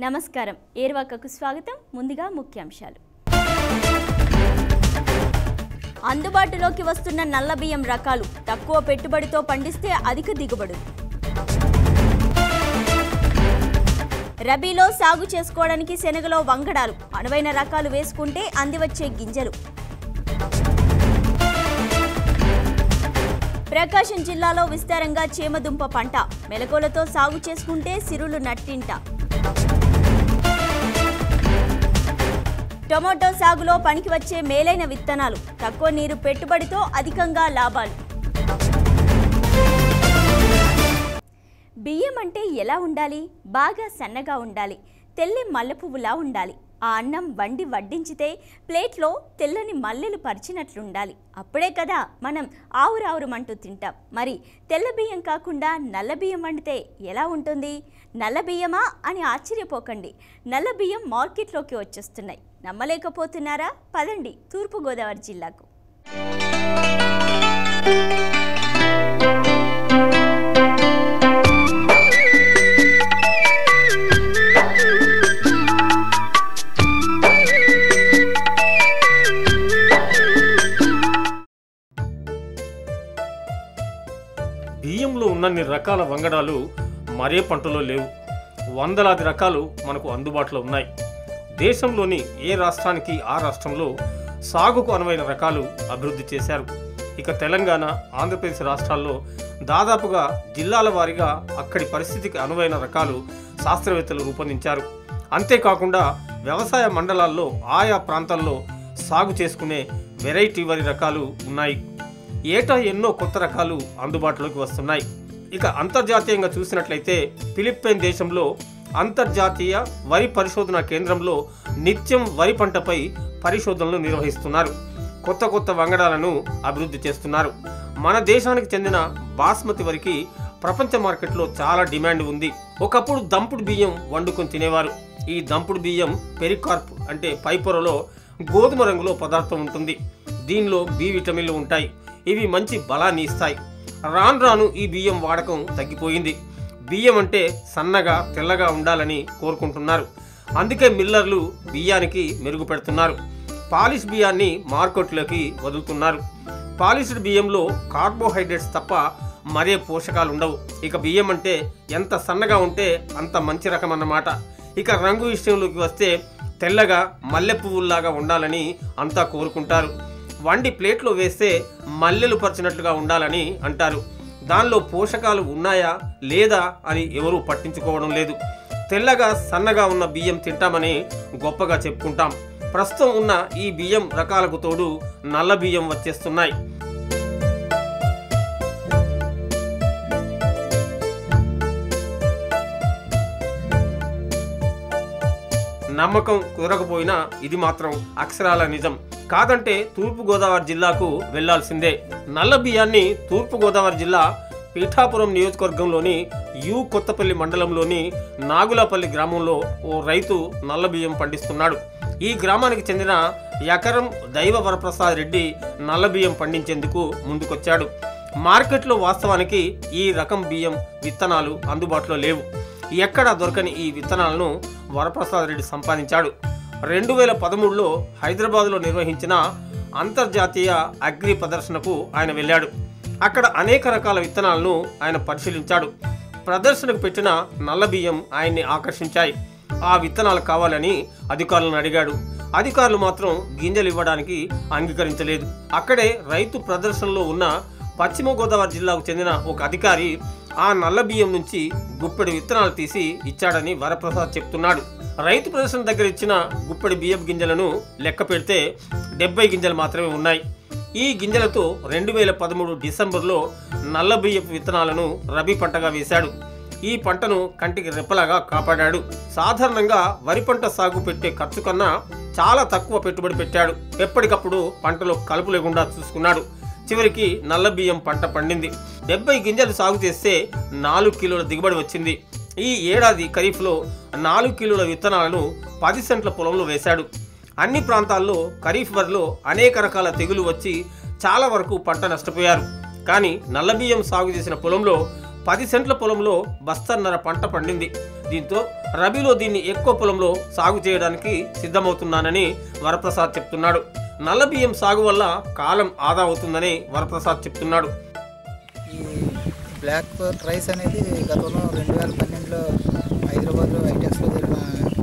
నమస్కారం ఏర్వాకకు స్వాగతం ముందుగా ముఖ్యాంశాలు అందుబాటులోకి వస్తున్న నల్ల బియ్యం రకాలు తక్కువ పెట్టుబడితో పండిస్తే అధిక దిగుబడులు రబీలో సాగు చేసుకోవడానికి శనగలో వంగడాలు అనువైన రకాలు వేసుకుంటే అందివచ్చే గింజలు ప్రకాశం జిల్లాలో విస్తారంగా చేమదుంప పంట మెలకువలతో సాగు చేసుకుంటే సిరులు నట్టింట టొమాటో సాగులో పనికి వచ్చే మేలైన విత్తనాలు తక్కువ నీరు పెట్టుబడితో అధికంగా లాభాలు బియ్యం అంటే ఎలా ఉండాలి బాగా సన్నగా ఉండాలి తెల్లి మల్లెపువ్వులా ఉండాలి ఆ అన్నం వండి వడ్డించితే ప్లేట్లో తెల్లని మల్లెలు పరిచినట్లుండాలి అప్పుడే కదా మనం ఆవురావురమంటూ తింటాం మరి తెల్ల బియ్యం కాకుండా నల్ల బియ్యం వండితే ఎలా ఉంటుంది నల్ల బియ్యమా అని ఆశ్చర్యపోకండి నల్ల బియ్యం మార్కెట్లోకి వచ్చేస్తున్నాయి నమ్మలేకపోతున్నారా పదండి తూర్పుగోదావరి జిల్లాకు బియ్యంలో ఉన్నన్ని రకాల వంగడాలు మరే పంటలో లేవు వందలాది రకాలు మనకు అందుబాటులో ఉన్నాయి దేశంలోని ఏ రాష్ట్రానికి ఆ రాష్ట్రంలో సాగుకు అనువైన రకాలు అభివృద్ధి చేశారు ఇక తెలంగాణ ఆంధ్రప్రదేశ్ రాష్ట్రాల్లో దాదాపుగా జిల్లాల వారీగా అక్కడి పరిస్థితికి అనువైన రకాలు శాస్త్రవేత్తలు రూపొందించారు అంతేకాకుండా వ్యవసాయ మండలాల్లో ఆయా ప్రాంతాల్లో సాగు చేసుకునే వెరైటీ వరి రకాలు ఉన్నాయి ఏటా ఎన్నో కొత్త రకాలు అందుబాటులోకి వస్తున్నాయి ఇక అంతర్జాతీయంగా చూసినట్లయితే ఫిలిప్పైన్ దేశంలో అంతర్జాతీయ వరి పరిశోధన కేంద్రంలో నిత్యం వరి పంటపై పరిశోధనలు నిర్వహిస్తున్నారు కొత్త కొత్త వంగడాలను అభివృద్ధి చేస్తున్నారు మన దేశానికి చెందిన బాస్మతి వరికి ప్రపంచ మార్కెట్లో చాలా డిమాండ్ ఉంది ఒకప్పుడు దంపుడు బియ్యం వండుకొని తినేవారు ఈ దంపుడు బియ్యం పెరికార్ప్ అంటే పైపొరలో గోధుమ రంగులో పదార్థం ఉంటుంది దీనిలో బి విటమిన్లు ఉంటాయి ఇవి మంచి బలాన్ని ఇస్తాయి రాను రాను ఈ బియ్యం వాడకం తగ్గిపోయింది బియ్యం అంటే సన్నగా తెల్లగా ఉండాలని కోరుకుంటున్నారు అందుకే మిల్లర్లు బియ్యానికి మెరుగుపెడుతున్నారు పాలిష్ బియ్యాన్ని మార్కెట్లోకి వదులుతున్నారు పాలిష్డ్ బియ్యంలో కార్బోహైడ్రేట్స్ తప్ప మరే పోషకాలు ఉండవు ఇక బియ్యం అంటే ఎంత సన్నగా ఉంటే అంత మంచి రకం అన్నమాట ఇక రంగు విషయంలోకి వస్తే తెల్లగా మల్లె పువ్వుల్లాగా ఉండాలని అంతా కోరుకుంటారు వండి ప్లేట్లో వేస్తే మల్లెలు పరిచినట్లుగా ఉండాలని అంటారు దానిలో పోషకాలు ఉన్నాయా లేదా అని ఎవరూ పట్టించుకోవడం లేదు తెల్లగా సన్నగా ఉన్న బియ్యం తింటామని గొప్పగా చెప్పుకుంటాం ప్రస్తుతం ఉన్న ఈ బియ్యం రకాలకు తోడు నల్ల బియ్యం వచ్చేస్తున్నాయి నమ్మకం కుదరకపోయినా ఇది మాత్రం అక్షరాల నిజం కాదంటే తూర్పు గోదావరి జిల్లాకు వెళ్లాల్సిందే నల్ల బియ్యాన్ని తూర్పు గోదావరి జిల్లా పీఠాపురం నియోజకవర్గంలోని యు కొత్తపల్లి మండలంలోని నాగులపల్లి గ్రామంలో ఓ రైతు నల్ల బియ్యం పండిస్తున్నాడు ఈ గ్రామానికి చెందిన ఎకరం దైవ వరప్రసాద్ రెడ్డి నల్ల బియ్యం పండించేందుకు ముందుకొచ్చాడు మార్కెట్లో వాస్తవానికి ఈ రకం బియ్యం విత్తనాలు అందుబాటులో లేవు ఎక్కడా దొరకని ఈ విత్తనాలను వరప్రసాద్ రెడ్డి సంపాదించాడు రెండు వేల పదమూడులో హైదరాబాద్లో నిర్వహించిన అంతర్జాతీయ అగ్రి ప్రదర్శనకు ఆయన వెళ్ళాడు అక్కడ అనేక రకాల విత్తనాలను ఆయన పరిశీలించాడు ప్రదర్శనకు పెట్టిన నల్ల బియ్యం ఆయన్ని ఆకర్షించాయి ఆ విత్తనాలు కావాలని అధికారులను అడిగాడు అధికారులు మాత్రం గింజలు ఇవ్వడానికి అంగీకరించలేదు అక్కడే రైతు ప్రదర్శనలో ఉన్న పశ్చిమ గోదావరి జిల్లాకు చెందిన ఒక అధికారి ఆ నల్ల బియ్యం నుంచి గుప్పెడు విత్తనాలు తీసి ఇచ్చాడని వరప్రసాద్ చెప్తున్నాడు రైతు ప్రదర్శన దగ్గర ఇచ్చిన గుప్పెడి బియ్యం గింజలను లెక్క పెడితే డెబ్బై గింజలు మాత్రమే ఉన్నాయి ఈ గింజలతో రెండు వేల పదమూడు డిసెంబర్లో నల్ల బియ్యపు విత్తనాలను రబీ పంటగా వేశాడు ఈ పంటను కంటికి రెప్పలాగా కాపాడాడు సాధారణంగా వరి పంట సాగు పెట్టే ఖర్చు కన్నా చాలా తక్కువ పెట్టుబడి పెట్టాడు ఎప్పటికప్పుడు పంటలో కలుపు లేకుండా చూసుకున్నాడు చివరికి నల్ల బియ్యం పంట పండింది డెబ్బై గింజలు సాగు చేస్తే నాలుగు కిలోల దిగుబడి వచ్చింది ఈ ఏడాది ఖరీఫ్లో నాలుగు కిలోల విత్తనాలను పది సెంట్ల పొలంలో వేశాడు అన్ని ప్రాంతాల్లో ఖరీఫ్ వరిలో అనేక రకాల తెగులు వచ్చి చాలా వరకు పంట నష్టపోయారు కానీ నల్ల బియ్యం సాగు చేసిన పొలంలో పది సెంట్ల పొలంలో బస్తన్నర పంట పండింది దీంతో రబీలో దీన్ని ఎక్కువ పొలంలో సాగు చేయడానికి సిద్ధమవుతున్నానని వరప్రసాద్ చెప్తున్నాడు నల్ల బియ్యం సాగు వల్ల కాలం ఆదా అవుతుందని వరప్రసాద్ చెప్తున్నాడు ఈ బ్లాక్ రైస్ అనేది గతంలో రెండు వేల పన్నెండులో హైదరాబాద్లో ఐటెక్స్లో జరిగిన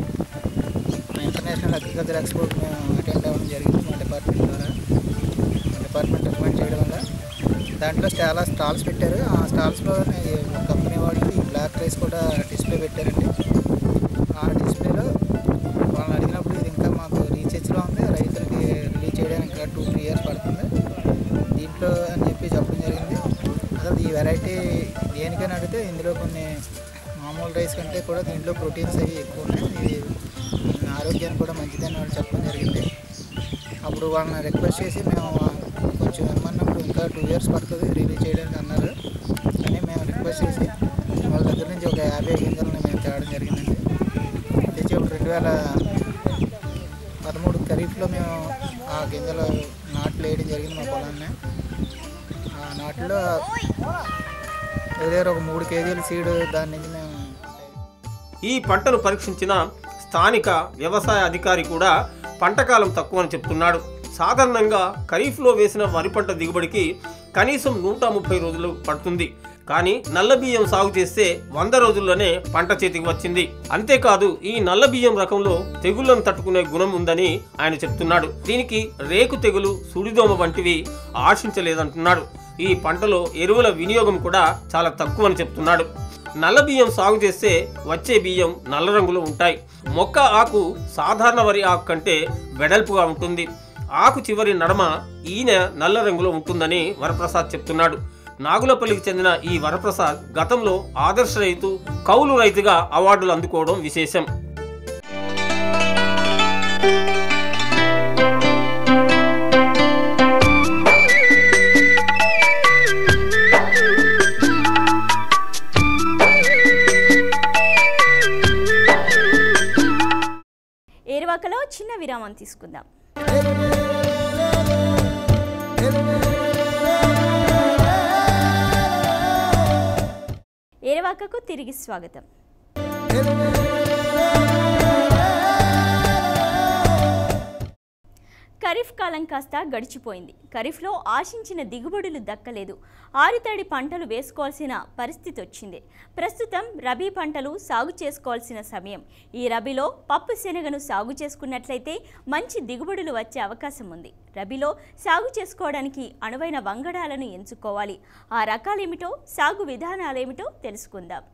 ఇంటర్నేషనల్ అగ్రికల్చర్ ఎక్స్పోర్ట్ మేము అటెండ్ అవ్వడం జరిగింది మా డిపార్ట్మెంట్ ద్వారా మా డిపార్ట్మెంట్ రికమెండ్ చేయడం వల్ల దాంట్లో చాలా స్టాల్స్ పెట్టారు ఆ స్టాల్స్లో కంపెనీ వాళ్ళు ఈ బ్లాక్ రైస్ కూడా డిస్ప్లే పెట్టారండి ఆ డిస్ప్లేలో వాళ్ళని అడిగినప్పుడు ఇది ఇంకా మాకు రీసెర్చ్లో ఉంది రైతులకి రిలీజ్ చేయడానికి ఇంకా టూ త్రీ ఇయర్స్ పడుతుంది దీంట్లో అని చెప్పి చెప్పడం జరిగింది అసలు ఈ వెరైటీ దేనికని అడిగితే ఇందులో కొన్ని మామూలు రైస్ కంటే కూడా దీంట్లో ప్రోటీన్స్ అవి ఎక్కువ ఉన్నాయి ఇది ఆరోగ్యానికి కూడా మంచిదని వాళ్ళు చెప్పడం జరిగింది అప్పుడు వాళ్ళని రిక్వెస్ట్ చేసి మేము కొంచెం ఇమ్మన్నప్పుడు ఇంకా టూ ఇయర్స్ పడుతుంది రిలీజ్ చేయడానికి అన్నారు కానీ మేము రిక్వెస్ట్ చేసి వాళ్ళ దగ్గర నుంచి ఒక యాభై గింజలను మేము తేవడం జరిగిందండి తెచ్చి ఒక రెండు వేల పదమూడు ఖరీఫ్లో మేము ఆ గింజలు నాట్లు వేయడం జరిగింది మా పొలాన్ని ఆ నాట్లో దగ్గర ఒక మూడు కేజీల సీడ్ దాని నుంచి మేము ఈ పంటను పరీక్షించిన స్థానిక వ్యవసాయ అధికారి కూడా పంటకాలం తక్కువని చెప్తున్నాడు సాధారణంగా ఖరీఫ్లో వేసిన వరి పంట దిగుబడికి కనీసం నూట ముప్పై రోజులు పడుతుంది కానీ నల్ల బియ్యం సాగు చేస్తే వంద రోజుల్లోనే పంట చేతికి వచ్చింది అంతేకాదు ఈ నల్ల బియ్యం రకంలో తెగుళ్లను తట్టుకునే గుణం ఉందని ఆయన చెప్తున్నాడు దీనికి రేకు తెగులు సుడిదోమ వంటివి ఆశించలేదంటున్నాడు ఈ పంటలో ఎరువుల వినియోగం కూడా చాలా తక్కువని చెప్తున్నాడు నల్ల బియ్యం సాగు చేస్తే వచ్చే బియ్యం నల్ల రంగులో ఉంటాయి మొక్క ఆకు సాధారణ వరి ఆకు కంటే వెడల్పుగా ఉంటుంది ఆకు చివరి నడమ ఈయన నల్ల రంగులో ఉంటుందని వరప్రసాద్ చెప్తున్నాడు నాగులపల్లికి చెందిన ఈ వరప్రసాద్ గతంలో ఆదర్శ రైతు కౌలు రైతుగా అవార్డులు అందుకోవడం విశేషం ఏరువాకలో చిన్న విరామం తీసుకుందాం ఏరువాకకు తిరిగి స్వాగతం ఖరీఫ్ కాలం కాస్త గడిచిపోయింది ఖరీఫ్లో ఆశించిన దిగుబడులు దక్కలేదు ఆరుతడి పంటలు వేసుకోవాల్సిన పరిస్థితి వచ్చింది ప్రస్తుతం రబీ పంటలు సాగు చేసుకోవాల్సిన సమయం ఈ రబీలో పప్పు శనగను సాగు చేసుకున్నట్లయితే మంచి దిగుబడులు వచ్చే అవకాశం ఉంది రబీలో సాగు చేసుకోవడానికి అనువైన వంగడాలను ఎంచుకోవాలి ఆ రకాలేమిటో సాగు విధానాలేమిటో తెలుసుకుందాం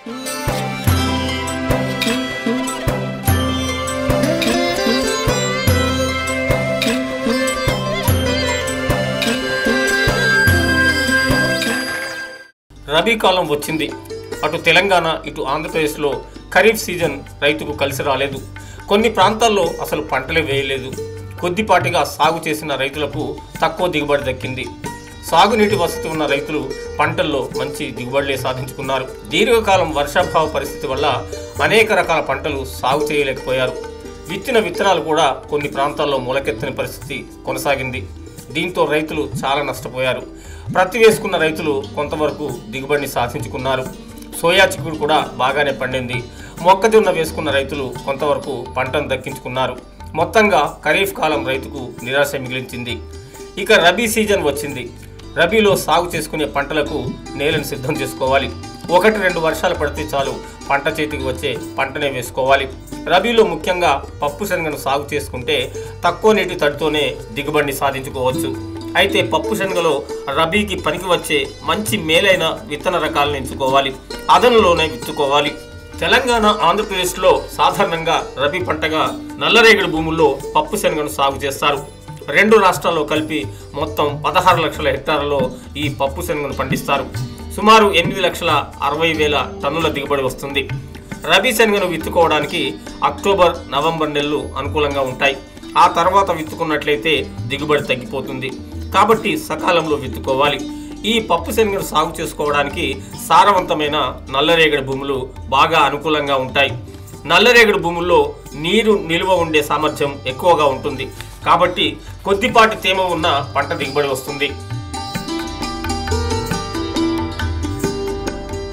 రబీ కాలం వచ్చింది అటు తెలంగాణ ఇటు ఆంధ్రప్రదేశ్లో ఖరీఫ్ సీజన్ రైతుకు కలిసి రాలేదు కొన్ని ప్రాంతాల్లో అసలు పంటలే వేయలేదు కొద్దిపాటిగా సాగు చేసిన రైతులకు తక్కువ దిగుబడి దక్కింది సాగునీటి వసతి ఉన్న రైతులు పంటల్లో మంచి దిగుబడులే సాధించుకున్నారు దీర్ఘకాలం వర్షాభావ పరిస్థితి వల్ల అనేక రకాల పంటలు సాగు చేయలేకపోయారు విత్తిన విత్తనాలు కూడా కొన్ని ప్రాంతాల్లో మొలకెత్తని పరిస్థితి కొనసాగింది దీంతో రైతులు చాలా నష్టపోయారు ప్రతి వేసుకున్న రైతులు కొంతవరకు దిగుబడిని సాధించుకున్నారు సోయా చిక్కుడు కూడా బాగానే పండింది మొక్కజొన్న వేసుకున్న రైతులు కొంతవరకు పంటను దక్కించుకున్నారు మొత్తంగా ఖరీఫ్ కాలం రైతుకు నిరాశ మిగిలించింది ఇక రబీ సీజన్ వచ్చింది రబీలో సాగు చేసుకునే పంటలకు నేలను సిద్ధం చేసుకోవాలి ఒకటి రెండు వర్షాలు పడితే చాలు పంట చేతికి వచ్చే పంటనే వేసుకోవాలి రబీలో ముఖ్యంగా పప్పు శనగను సాగు చేసుకుంటే తక్కువ నీటి తడితోనే దిగుబడిని సాధించుకోవచ్చు అయితే పప్పు శనగలో రబీకి పనికి వచ్చే మంచి మేలైన విత్తన రకాలను ఎంచుకోవాలి అదనులోనే విత్తుకోవాలి తెలంగాణ ఆంధ్రప్రదేశ్లో సాధారణంగా రబీ పంటగా నల్లరేగడి భూముల్లో పప్పు శనగను సాగు చేస్తారు రెండు రాష్ట్రాల్లో కలిపి మొత్తం పదహారు లక్షల హెక్టార్లలో ఈ పప్పు శనగను పండిస్తారు సుమారు ఎనిమిది లక్షల అరవై వేల టన్నుల దిగుబడి వస్తుంది రబీ శనగను విత్తుకోవడానికి అక్టోబర్ నవంబర్ నెలలు అనుకూలంగా ఉంటాయి ఆ తర్వాత విత్తుకున్నట్లయితే దిగుబడి తగ్గిపోతుంది కాబట్టి సకాలంలో విత్తుకోవాలి ఈ పప్పు శనగను సాగు చేసుకోవడానికి సారవంతమైన నల్లరేగడి భూములు బాగా అనుకూలంగా ఉంటాయి నల్లరేగడి భూముల్లో నీరు నిల్వ ఉండే సామర్థ్యం ఎక్కువగా ఉంటుంది కాబట్టి కొద్దిపాటి తేమ ఉన్న పంట దిగుబడి వస్తుంది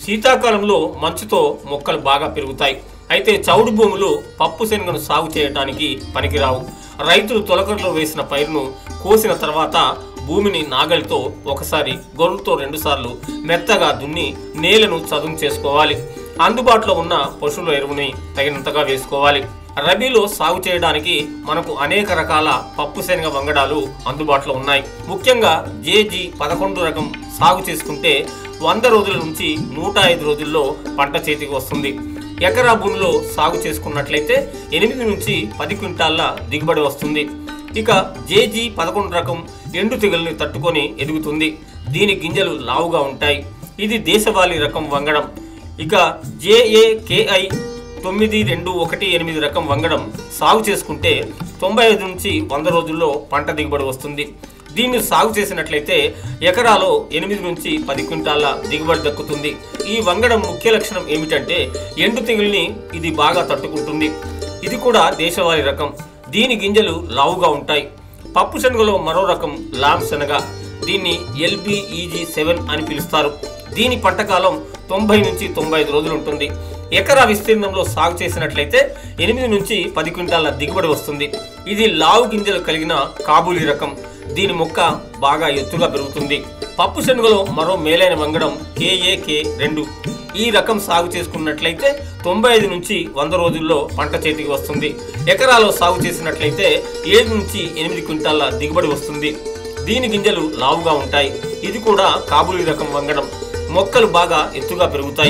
శీతాకాలంలో మంచుతో మొక్కలు బాగా పెరుగుతాయి అయితే చౌడు భూములు పప్పు శనగను సాగు చేయటానికి పనికిరావు రైతులు తొలకరలో వేసిన పైరును కోసిన తర్వాత భూమిని నాగలితో ఒకసారి గొర్రుతో రెండుసార్లు మెత్తగా దున్ని నేలను చదును చేసుకోవాలి అందుబాటులో ఉన్న పశువుల ఎరువుని తగినంతగా వేసుకోవాలి రబీలో సాగు చేయడానికి మనకు అనేక రకాల పప్పు శనగ వంగడాలు అందుబాటులో ఉన్నాయి ముఖ్యంగా జేజీ పదకొండు రకం సాగు చేసుకుంటే వంద రోజుల నుంచి నూట ఐదు రోజుల్లో పంట చేతికి వస్తుంది ఎకరా భూమిలో సాగు చేసుకున్నట్లయితే ఎనిమిది నుంచి పది క్వింటాల్ల దిగుబడి వస్తుంది ఇక జేజీ పదకొండు రకం ఎండు తెగుల్ని తట్టుకొని ఎదుగుతుంది దీని గింజలు లావుగా ఉంటాయి ఇది దేశవాళీ రకం వంగడం ఇక జేఏకేఐ తొమ్మిది రెండు ఒకటి ఎనిమిది రకం వంగడం సాగు చేసుకుంటే తొంభై ఐదు నుంచి వంద రోజుల్లో పంట దిగుబడి వస్తుంది దీన్ని సాగు చేసినట్లయితే ఎకరాలో ఎనిమిది నుంచి పది క్వింటాల దిగుబడి దక్కుతుంది ఈ వంగడం ముఖ్య లక్షణం ఏమిటంటే ఎండు తెగుల్ని ఇది బాగా తట్టుకుంటుంది ఇది కూడా దేశవాళీ రకం దీని గింజలు లావుగా ఉంటాయి పప్పు శనగలో మరో రకం లామ్ శనగ దీన్ని ఎల్బిఈజీ సెవెన్ అని పిలుస్తారు దీని పంటకాలం తొంభై నుంచి తొంభై ఐదు రోజులు ఉంటుంది ఎకరా విస్తీర్ణంలో సాగు చేసినట్లయితే ఎనిమిది నుంచి పది క్వింటాల దిగుబడి వస్తుంది ఇది లావు గింజలు కలిగిన కాబూలీ రకం దీని మొక్క బాగా ఎత్తుగా పెరుగుతుంది పప్పు శనగలో మరో మేలైన వంగడం కేఏకే రెండు ఈ రకం సాగు చేసుకున్నట్లయితే తొంభై ఐదు నుంచి వంద రోజుల్లో పంట చేతికి వస్తుంది ఎకరాలో సాగు చేసినట్లయితే ఏడు నుంచి ఎనిమిది క్వింటాల దిగుబడి వస్తుంది దీని గింజలు లావుగా ఉంటాయి ఇది కూడా కాబూలీ రకం వంగడం మొక్కలు బాగా ఎత్తుగా పెరుగుతాయి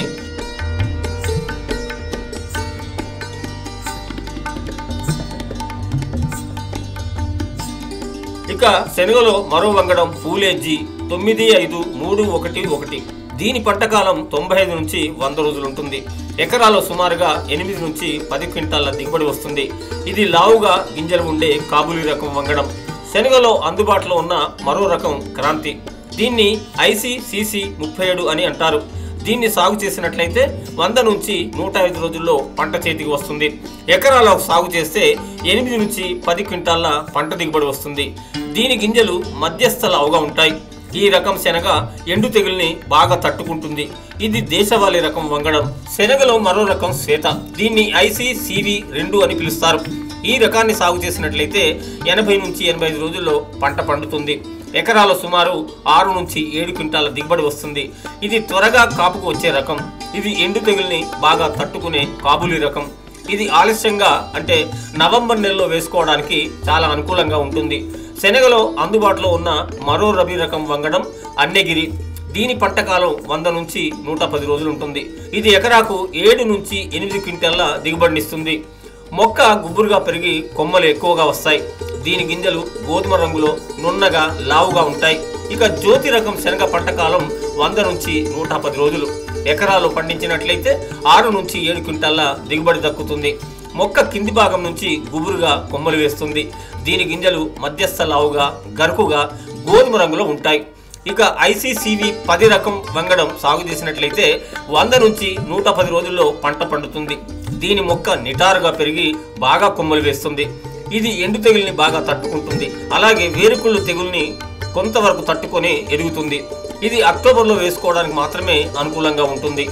ఇక శనగలో మరో వంగడం పూలేజీ తొమ్మిది ఐదు మూడు ఒకటి ఒకటి దీని పంటకాలం తొంభై ఐదు నుంచి వంద రోజులు ఉంటుంది ఎకరాలో సుమారుగా ఎనిమిది నుంచి పది క్వింటాల దిగుబడి వస్తుంది ఇది లావుగా గింజలు ఉండే కాబూలీ రకం వంగడం శనగలో అందుబాటులో ఉన్న మరో రకం క్రాంతి దీన్ని ఐసీసీసీ ముప్పై ఏడు అని అంటారు దీన్ని సాగు చేసినట్లయితే వంద నుంచి నూట ఐదు రోజుల్లో పంట చేతికి వస్తుంది ఎకరాలో సాగు చేస్తే ఎనిమిది నుంచి పది క్వింటాల పంట దిగుబడి వస్తుంది దీని గింజలు మధ్యస్థ లావుగా ఉంటాయి ఈ రకం శనగ ఎండు తెగుల్ని బాగా తట్టుకుంటుంది ఇది దేశవాళీ రకం వంగడం శనగలో మరో రకం శ్వేత దీన్ని ఐసీసీవి రెండు అని పిలుస్తారు ఈ రకాన్ని సాగు చేసినట్లయితే ఎనభై నుంచి ఎనభై ఐదు రోజుల్లో పంట పండుతుంది ఎకరాలో సుమారు ఆరు నుంచి ఏడు క్వింటాల దిగుబడి వస్తుంది ఇది త్వరగా కాపుకు వచ్చే రకం ఇది ఎండు తెగుల్ని బాగా తట్టుకునే కాబూలీ రకం ఇది ఆలస్యంగా అంటే నవంబర్ నెలలో వేసుకోవడానికి చాలా అనుకూలంగా ఉంటుంది శనగలో అందుబాటులో ఉన్న మరో రబీ రకం వంగడం అన్నెగిరి దీని పంటకాలం వంద నుంచి నూట పది రోజులు ఉంటుంది ఇది ఎకరాకు ఏడు నుంచి ఎనిమిది క్వింటాల దిగుబడినిస్తుంది మొక్క గుబురుగా పెరిగి కొమ్మలు ఎక్కువగా వస్తాయి దీని గింజలు గోధుమ రంగులో నున్నగా లావుగా ఉంటాయి ఇక జ్యోతి రకం శనగ పంటకాలం వంద నుంచి నూట పది రోజులు ఎకరాలు పండించినట్లయితే ఆరు నుంచి ఏడు క్వింటాల దిగుబడి దక్కుతుంది మొక్క కింది భాగం నుంచి గుబురుగా కొమ్మలు వేస్తుంది దీని గింజలు మధ్యస్థ లావుగా గరుకుగా గోధుమ రంగులో ఉంటాయి ఇక ఐసీసీవి పది రకం వంగడం సాగు చేసినట్లయితే వంద నుంచి నూట పది రోజుల్లో పంట పండుతుంది దీని మొక్క నిటారుగా పెరిగి బాగా కొమ్మలు వేస్తుంది ఇది ఎండు తెగుల్ని బాగా తట్టుకుంటుంది అలాగే వేరుకుళ్ళు తెగుల్ని కొంతవరకు తట్టుకొని ఎదుగుతుంది ఇది అక్టోబర్లో వేసుకోవడానికి మాత్రమే అనుకూలంగా ఉంటుంది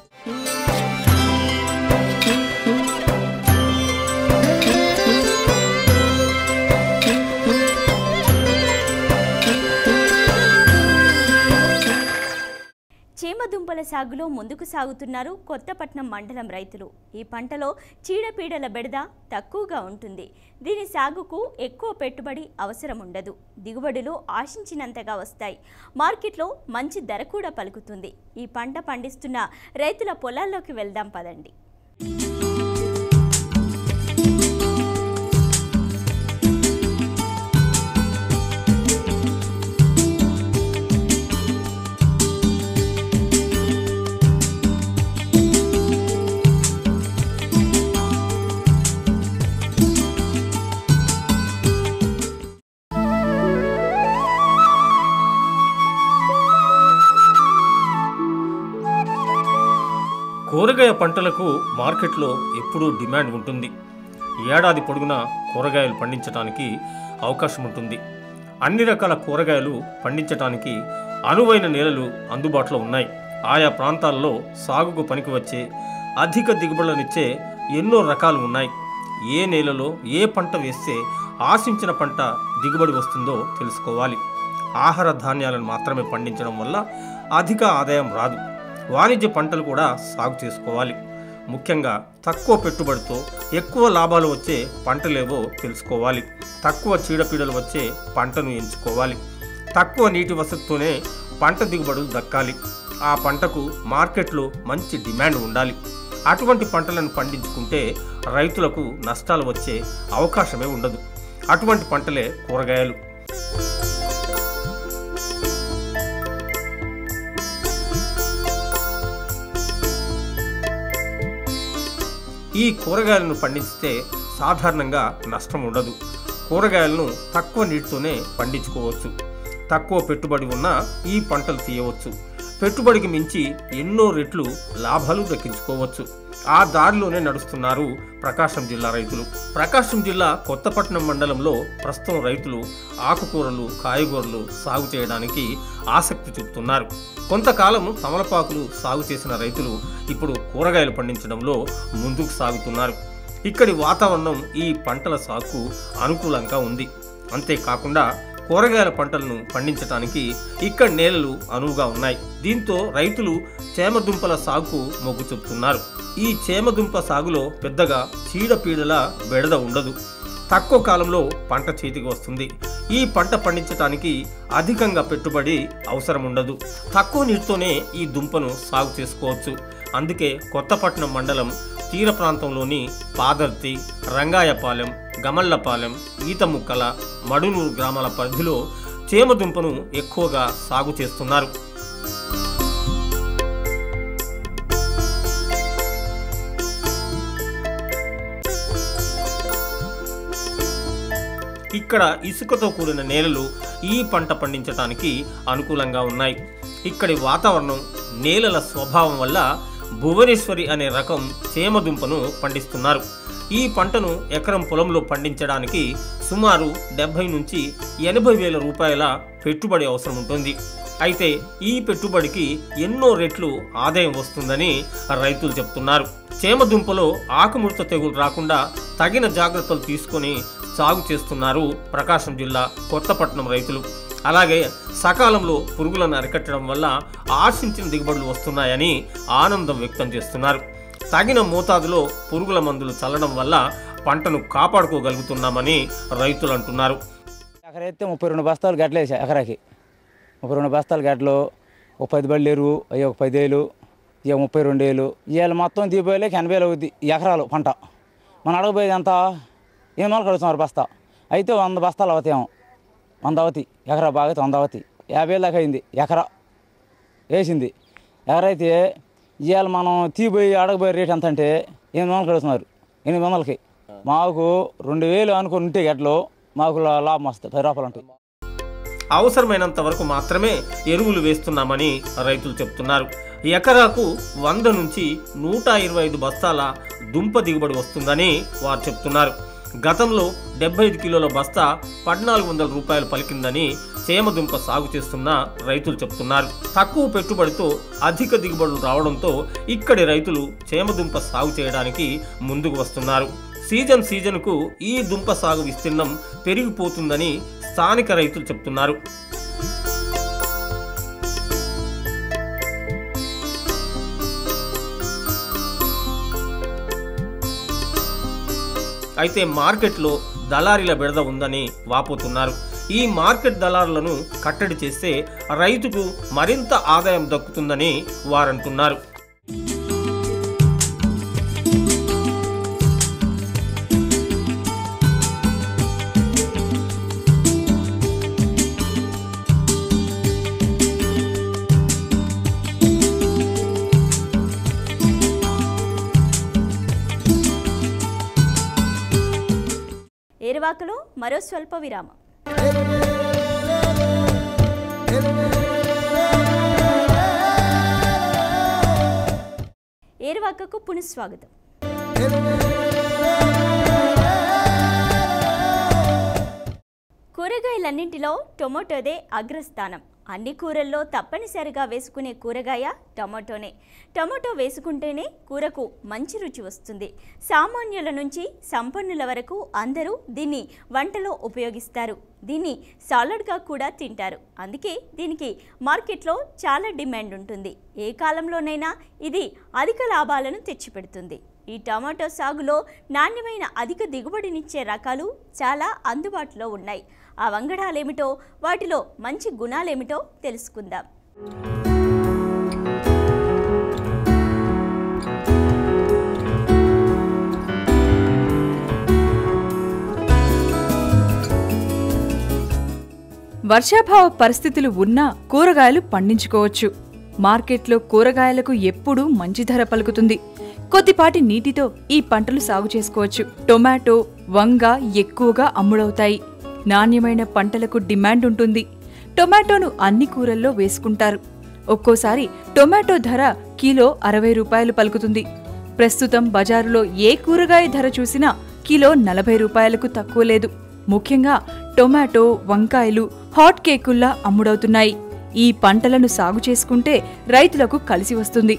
చీమదుంపల సాగులో ముందుకు సాగుతున్నారు కొత్తపట్నం మండలం రైతులు ఈ పంటలో చీడపీడల బెడద తక్కువగా ఉంటుంది దీని సాగుకు ఎక్కువ పెట్టుబడి అవసరం ఉండదు దిగుబడులు ఆశించినంతగా వస్తాయి మార్కెట్లో మంచి ధర కూడా పలుకుతుంది ఈ పంట పండిస్తున్న రైతుల పొలాల్లోకి వెళ్దాం పదండి కూరగాయ పంటలకు మార్కెట్లో ఎప్పుడూ డిమాండ్ ఉంటుంది ఏడాది పొడుగునా కూరగాయలు పండించడానికి అవకాశం ఉంటుంది అన్ని రకాల కూరగాయలు పండించడానికి అనువైన నేలలు అందుబాటులో ఉన్నాయి ఆయా ప్రాంతాల్లో సాగుకు పనికి వచ్చే అధిక దిగుబడులనిచ్చే ఎన్నో రకాలు ఉన్నాయి ఏ నేలలో ఏ పంట వేస్తే ఆశించిన పంట దిగుబడి వస్తుందో తెలుసుకోవాలి ఆహార ధాన్యాలను మాత్రమే పండించడం వల్ల అధిక ఆదాయం రాదు వాణిజ్య పంటలు కూడా సాగు చేసుకోవాలి ముఖ్యంగా తక్కువ పెట్టుబడితో ఎక్కువ లాభాలు వచ్చే పంటలేవో తెలుసుకోవాలి తక్కువ చీడపీడలు వచ్చే పంటను ఎంచుకోవాలి తక్కువ నీటి వసతితోనే పంట దిగుబడులు దక్కాలి ఆ పంటకు మార్కెట్లో మంచి డిమాండ్ ఉండాలి అటువంటి పంటలను పండించుకుంటే రైతులకు నష్టాలు వచ్చే అవకాశమే ఉండదు అటువంటి పంటలే కూరగాయలు ఈ కూరగాయలను పండిస్తే సాధారణంగా నష్టం ఉండదు కూరగాయలను తక్కువ నీటితోనే పండించుకోవచ్చు తక్కువ పెట్టుబడి ఉన్న ఈ పంటలు తీయవచ్చు పెట్టుబడికి మించి ఎన్నో రెట్లు లాభాలు దక్కించుకోవచ్చు ఆ దారిలోనే నడుస్తున్నారు ప్రకాశం జిల్లా రైతులు ప్రకాశం జిల్లా కొత్తపట్నం మండలంలో ప్రస్తుతం రైతులు ఆకుకూరలు కాయగూరలు సాగు చేయడానికి ఆసక్తి చూపుతున్నారు కొంతకాలం తమలపాకులు సాగు చేసిన రైతులు ఇప్పుడు కూరగాయలు పండించడంలో ముందుకు సాగుతున్నారు ఇక్కడి వాతావరణం ఈ పంటల సాగుకు అనుకూలంగా ఉంది అంతేకాకుండా కూరగాయల పంటలను పండించడానికి ఇక్కడ నేలలు అనువుగా ఉన్నాయి దీంతో రైతులు చేమదుంపల సాగుకు మొగ్గు చూపుతున్నారు ఈ చేమదుంప సాగులో పెద్దగా చీడపీడల బెడద ఉండదు తక్కువ కాలంలో పంట చేతికి వస్తుంది ఈ పంట పండించడానికి అధికంగా పెట్టుబడి అవసరం ఉండదు తక్కువ నీటితోనే ఈ దుంపను సాగు చేసుకోవచ్చు అందుకే కొత్తపట్నం మండలం తీర ప్రాంతంలోని పాదర్తి రంగాయపాలెం గమల్లపాలెం ఈతముక్కల మడునూరు గ్రామాల పరిధిలో చేమదుంపను ఎక్కువగా సాగు చేస్తున్నారు ఇక్కడ ఇసుకతో కూడిన నేలలు ఈ పంట పండించడానికి అనుకూలంగా ఉన్నాయి ఇక్కడి వాతావరణం నేలల స్వభావం వల్ల భువనేశ్వరి అనే రకం చేమదుంపను పండిస్తున్నారు ఈ పంటను ఎకరం పొలంలో పండించడానికి సుమారు డెబ్బై నుంచి ఎనభై వేల రూపాయల పెట్టుబడి అవసరం ఉంటుంది అయితే ఈ పెట్టుబడికి ఎన్నో రెట్లు ఆదాయం వస్తుందని రైతులు చెప్తున్నారు చేమదుంపలో ఆకుముడత తెగులు రాకుండా తగిన జాగ్రత్తలు తీసుకొని సాగు చేస్తున్నారు ప్రకాశం జిల్లా కొత్తపట్నం రైతులు అలాగే సకాలంలో పురుగులను అరికట్టడం వల్ల ఆశించిన దిగుబడులు వస్తున్నాయని ఆనందం వ్యక్తం చేస్తున్నారు తగిన మోతాదులో పురుగుల మందులు చల్లడం వల్ల పంటను కాపాడుకోగలుగుతున్నామని రైతులు అంటున్నారు ఎకర ఎత్తే ముప్పై రెండు బస్తాలు గడ్డలు వేసా ఎకరాకి ముప్పై రెండు బస్తాలు గడ్డలు ఒక పది బళ్ళు ఎరువు అయ్యి ఒక పదేలు ఇక ముప్పై రెండు వేలు ఇవాళ మొత్తం దీపావళికి ఎనభై వేలు అవుద్ది ఈ ఎకరాలు పంట మనం అడగబోయేది ఎంత ఎనిమిది వందలు కడుతున్నారు బస్తా అయితే వంద బస్తాలు అవుతాయేమో వంద అవుతాయి ఎకరా బాగా అయితే వంద అవుతాయి యాభై వేలు దాకా అయింది ఎకరా వేసింది ఎకరా అయితే ఇవాళ మనం తీపోయి అడగబోయే రేట్ ఎంత అంటే ఎనిమిది వందలు కడుతున్నారు ఎనిమిది వందలకి మాకు రెండు వేలు అనుకుని ఉంటే గట్లో మాకు లా- లాభం వస్తుంది పది రూపాయలు ఉంటాయి అవసరమైనంత వరకు మాత్రమే ఎరువులు వేస్తున్నామని రైతులు చెప్తున్నారు ఎకరాకు వంద నుంచి నూట ఇరవై ఐదు బస్తాల దుంప దిగుబడి వస్తుందని వారు చెప్తున్నారు గతంలో డెబ్బై ఐదు కిలోల బస్తా పద్నాలుగు వందల రూపాయలు పలికిందని చేమదుంప సాగు చేస్తున్న రైతులు చెప్తున్నారు తక్కువ పెట్టుబడితో అధిక దిగుబడులు రావడంతో ఇక్కడి రైతులు చేమదుంప సాగు చేయడానికి ముందుకు వస్తున్నారు సీజన్ సీజన్కు ఈ దుంప సాగు విస్తీర్ణం పెరిగిపోతుందని స్థానిక రైతులు చెప్తున్నారు అయితే మార్కెట్లో దళారీల బెడద ఉందని వాపోతున్నారు ఈ మార్కెట్ దళారులను కట్టడి చేస్తే రైతుకు మరింత ఆదాయం దక్కుతుందని వారంటున్నారు ఏరువాకలో మరో స్వల్ప విరామం ఏరువాకకు పునఃస్వాగతం కూరగాయలన్నింటిలో టొమాటోదే అగ్రస్థానం అన్ని కూరల్లో తప్పనిసరిగా వేసుకునే కూరగాయ టమాటోనే టమాటో వేసుకుంటేనే కూరకు మంచి రుచి వస్తుంది సామాన్యుల నుంచి సంపన్నుల వరకు అందరూ దీన్ని వంటలో ఉపయోగిస్తారు దీన్ని సాలడ్గా కూడా తింటారు అందుకే దీనికి మార్కెట్లో చాలా డిమాండ్ ఉంటుంది ఏ కాలంలోనైనా ఇది అధిక లాభాలను తెచ్చిపెడుతుంది ఈ టమాటో సాగులో నాణ్యమైన అధిక దిగుబడినిచ్చే రకాలు చాలా అందుబాటులో ఉన్నాయి ఆ వంగడాలేమిటో వాటిలో మంచి గుణాలేమిటో తెలుసుకుందాం వర్షాభావ పరిస్థితులు ఉన్నా కూరగాయలు పండించుకోవచ్చు మార్కెట్లో కూరగాయలకు ఎప్పుడూ మంచి ధర పలుకుతుంది కొద్దిపాటి నీటితో ఈ పంటలు సాగు చేసుకోవచ్చు టొమాటో వంగ ఎక్కువగా అమ్ముడవుతాయి నాణ్యమైన పంటలకు డిమాండ్ ఉంటుంది టొమాటోను అన్ని కూరల్లో వేసుకుంటారు ఒక్కోసారి టొమాటో ధర కిలో అరవై రూపాయలు పలుకుతుంది ప్రస్తుతం బజారులో ఏ కూరగాయ ధర చూసినా కిలో నలభై రూపాయలకు తక్కువ లేదు ముఖ్యంగా టొమాటో వంకాయలు హాట్ కేకుల్లా అమ్ముడవుతున్నాయి ఈ పంటలను సాగు చేసుకుంటే రైతులకు కలిసి వస్తుంది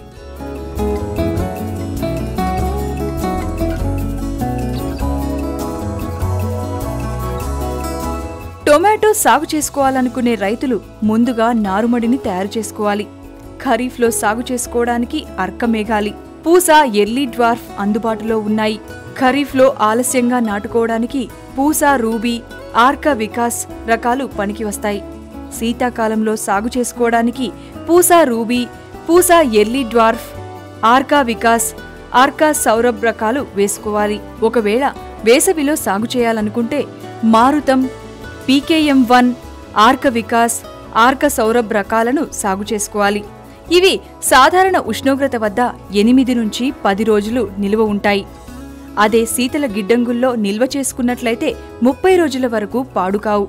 టొమాటో సాగు చేసుకోవాలనుకునే రైతులు ముందుగా నారుమడిని తయారు చేసుకోవాలి ఖరీఫ్లో సాగు చేసుకోవడానికి అర్కమేఘాలి పూస ఎర్లీ డ్వార్ఫ్ అందుబాటులో ఉన్నాయి ఖరీఫ్లో ఆలస్యంగా నాటుకోవడానికి పూస రూబీ ఆర్క వికాస్ రకాలు పనికి వస్తాయి శీతాకాలంలో సాగు చేసుకోవడానికి Pusa Ruby Pusa early dwarf Arka Vikas Arka Saurabh రకాలు వేసుకోవాలి ఒకవేళ వేసవిలో సాగు చేయాలనుకుంటే మారుతం పీకేఎం వన్ ఆర్క వికాస్ ఆర్క సౌరభ్ రకాలను సాగు చేసుకోవాలి ఇవి సాధారణ ఉష్ణోగ్రత వద్ద ఎనిమిది నుంచి పది రోజులు నిల్వ ఉంటాయి అదే శీతల గిడ్డంగుల్లో నిల్వ చేసుకున్నట్లయితే ముప్పై రోజుల వరకు పాడుకావు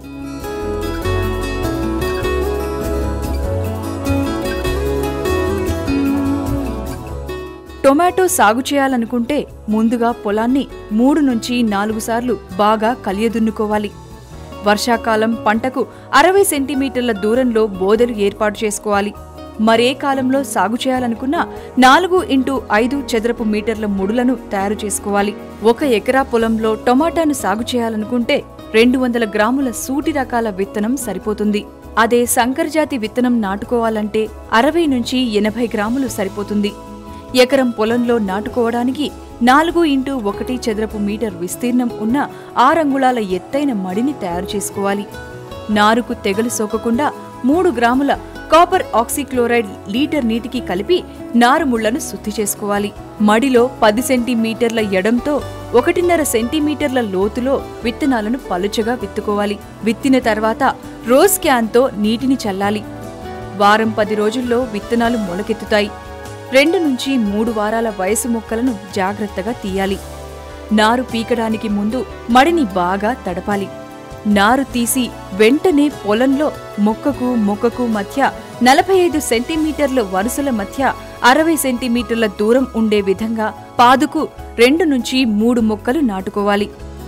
టొమాటో సాగు చేయాలనుకుంటే ముందుగా పొలాన్ని మూడు నుంచి నాలుగు సార్లు బాగా కలియదున్నుకోవాలి వర్షాకాలం పంటకు అరవై సెంటీమీటర్ల దూరంలో బోదెలు ఏర్పాటు చేసుకోవాలి మరే కాలంలో సాగు చేయాలనుకున్నా నాలుగు ఇంటూ ఐదు చదరపు మీటర్ల ముడులను తయారు చేసుకోవాలి ఒక ఎకరా పొలంలో టొమాటాను సాగు చేయాలనుకుంటే రెండు వందల గ్రాముల సూటి రకాల విత్తనం సరిపోతుంది అదే సంకరజాతి విత్తనం నాటుకోవాలంటే అరవై నుంచి ఎనభై గ్రాములు సరిపోతుంది ఎకరం పొలంలో నాటుకోవడానికి నాలుగు ఇంటూ ఒకటి చదరపు మీటర్ విస్తీర్ణం ఉన్న ఆరంగుళాల ఎత్తైన మడిని తయారు చేసుకోవాలి నారుకు తెగలు సోకకుండా మూడు గ్రాముల కాపర్ ఆక్సిక్లోరైడ్ లీటర్ నీటికి కలిపి నారుముళ్లను శుద్ధి చేసుకోవాలి మడిలో పది సెంటీమీటర్ల ఎడంతో ఒకటిన్నర సెంటీమీటర్ల లోతులో విత్తనాలను పలుచగా విత్తుకోవాలి విత్తిన తర్వాత రోజ్ క్యాన్తో నీటిని చల్లాలి వారం పది రోజుల్లో విత్తనాలు మొలకెత్తుతాయి రెండు నుంచి మూడు వారాల వయసు మొక్కలను జాగ్రత్తగా తీయాలి నారు పీకడానికి ముందు మడిని బాగా తడపాలి నారు తీసి వెంటనే పొలంలో మొక్కకు మొక్కకు మధ్య నలభై ఐదు సెంటీమీటర్ల వరుసల మధ్య అరవై సెంటీమీటర్ల దూరం ఉండే విధంగా పాదుకు రెండు నుంచి మూడు మొక్కలు నాటుకోవాలి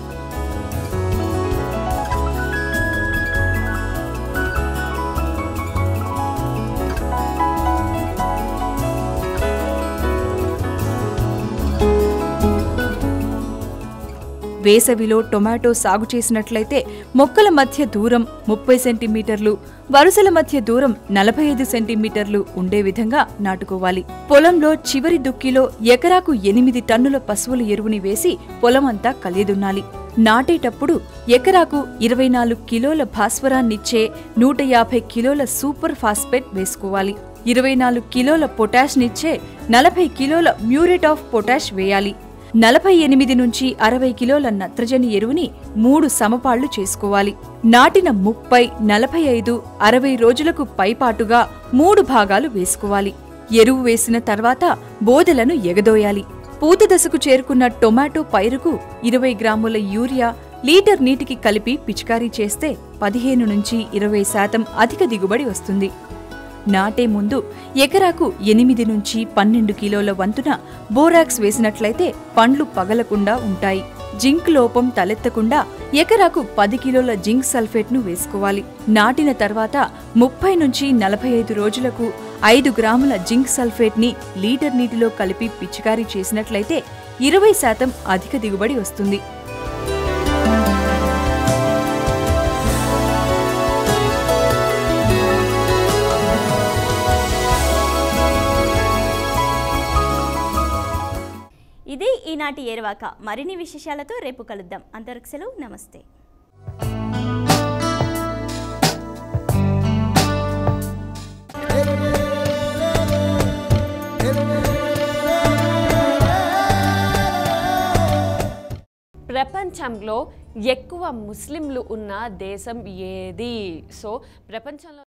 వేసవిలో టొమాటో సాగు చేసినట్లయితే మొక్కల మధ్య దూరం ముప్పై సెంటీమీటర్లు వరుసల మధ్య దూరం నలభై ఐదు సెంటీమీటర్లు ఉండే విధంగా నాటుకోవాలి పొలంలో చివరి దుక్కిలో ఎకరాకు ఎనిమిది టన్నుల పశువుల ఎరువుని వేసి పొలమంతా కలియదున్నాలి నాటేటప్పుడు ఎకరాకు ఇరవై నాలుగు కిలోల భాస్వరాన్నిచ్చే నూట యాభై కిలోల సూపర్ ఫాస్ఫేట్ వేసుకోవాలి ఇరవై నాలుగు కిలోల పొటాష్నిచ్చే నలభై కిలోల మ్యూరేట్ ఆఫ్ పొటాష్ వేయాలి నలభై ఎనిమిది నుంచి అరవై కిలోల నత్రజని ఎరువుని మూడు సమపాళ్లు చేసుకోవాలి నాటిన ముప్పై నలభై ఐదు అరవై రోజులకు పైపాటుగా మూడు భాగాలు వేసుకోవాలి ఎరువు వేసిన తర్వాత బోదెలను ఎగదోయాలి పూత దశకు చేరుకున్న టొమాటో పైరుకు ఇరవై గ్రాముల యూరియా లీటర్ నీటికి కలిపి పిచికారీ చేస్తే పదిహేను నుంచి ఇరవై శాతం అధిక దిగుబడి వస్తుంది నాటే ముందు ఎకరాకు ఎనిమిది నుంచి పన్నెండు కిలోల వంతున బోరాక్స్ వేసినట్లయితే పండ్లు పగలకుండా ఉంటాయి జింక్ లోపం తలెత్తకుండా ఎకరాకు పది కిలోల జింక్ సల్ఫేట్ను వేసుకోవాలి నాటిన తర్వాత ముప్పై నుంచి నలభై ఐదు రోజులకు ఐదు గ్రాముల జింక్ సల్ఫేట్ని లీటర్ నీటిలో కలిపి పిచికారీ చేసినట్లయితే ఇరవై శాతం అధిక దిగుబడి వస్తుంది ఇది ఈనాటి ఏరవాక మరిన్ని విశేషాలతో రేపు కలుద్దాం అంతవరకు సెలవు నమస్తే ప్రపంచంలో ఎక్కువ ముస్లింలు ఉన్న దేశం ఏది సో ప్రపంచంలో